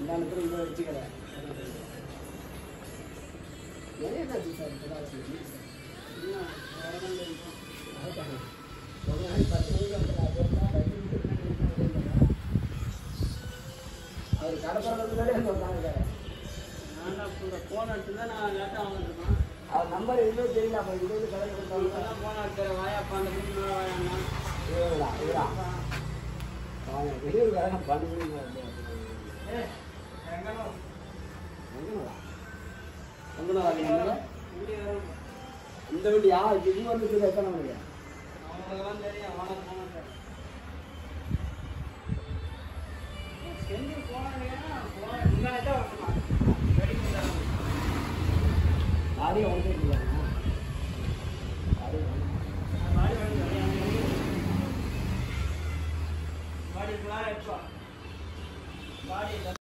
கல்யாணத்தில் இங்கே வச்சுக்கிறேன் நிறைய என்னாச்சு சார் இப்போதான் வச்சு இன்னும் வரணும் இருக்கும். அதுக்காக. ஒரு நாளைக்கு பத்து மணிக்கு வந்துடுறேன். அது ஒரு நாள் பத்து மணிக்கு வந்துடுறேன். அவர் கடப்பறது முன்னாடியே வந்து உட்காந்துருக்காரு நான் ஃபோன் எடுத்து தான் நான் லேட்டாக வந்துருக்கேன் அவர் நம்பர் எதுவும் தெரியல அப்போ இது வந்து கடையில் கொடுத்தாங்க ஃபோன் எடுக்கிற வாயா பன்னெண்டு மணி வாயாண்ணா இவரா இவரா அவன் வெளியூர் வேலை பண்ணுங்க ஏ எங்கன்னா எங்கே வரீங்க இங்கே வரும் இந்த வண்டியா இது வந்து எத்தனை மணிக்கு அவங்களுக்கெல்லாம் தெரியும் வாங்க போனாங்க செஞ்சு போனாங்க போன முன்னாடி தான் வரணுமா வெடிக்கிறாங்க லாரி வந்து இல்லையா லாரி மாடி வந்து மாடி எப்போ மாடி